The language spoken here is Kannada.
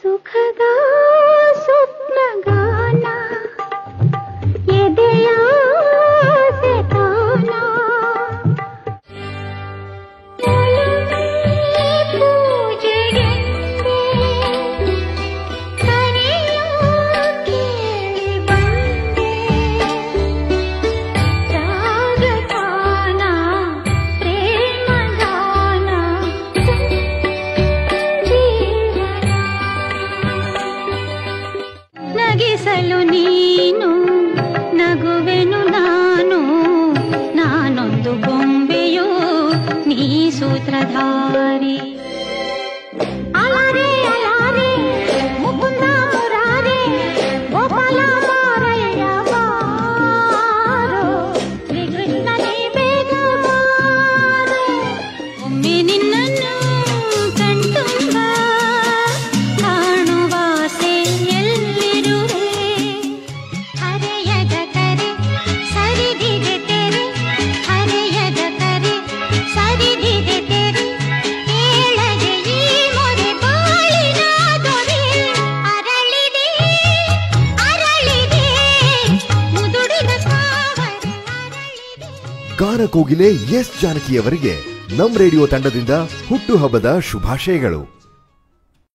ಸುಖದ ಸ್ವಪ್ನಗಾನ ಎದೆಯ ಸೆತಾನ ಪೂಜೆಗೆಂದೇ ಕರೆಯ ಕೇಳಿ ಬಂದೆ ರಾಗಗಾನ ಪ್ರೇಮಗಾನ ನಗಿಸಲು ನೀನು ನಗುವೆನು ನಾನು ನಾನೊಂದು ಬೊಂಬೆಯೋ ನೀ ಸೂತ್ರಧಾರಿ ಅಲಾರೆ ಅಲಾರೆ ಮುಕುಂದ ಮುರಾರೆ ಗೋಪಾಲ ಮಾರಯ್ಯ ಬಾರೋ ಶ್ರೀಕೃಷ್ಣನೇ ಬೇಗ ಬಾರೋ. ಒಮ್ಮೆ ನಿನ್ನನ್ನು ಕಣ್ತುಂಬ ಕಾಣುವಾಸೆ ಎಲ್ಲಿರುವೆ ಹರೆಯದ ಕರೆ ಸರಿದಿದೆ ತೆರೆ ಹರೆಯದ ಕರೆ ಸರಿದಿದೆ ತೆರೆ ಕೇಳದೆ ಈ ಮೊರೆ ಬಾಳಿನ ದೊರೆ ಅರಳಿದೆ ಅರಳಿದೆ ಮುದುಡಿದ ಸಾವರೆ ಅರಳಿದೆ ಗಾನ ಕೋಗಿಲೆ ಎಸ್ ಜಾನಕಿಯವರಿಗೆ ನಮ್ ರೇಡಿಯೋ ತಂಡದಿಂದ ಹುಟ್ಟುಹಬ್ಬದ ಶುಭಾಶಯಗಳು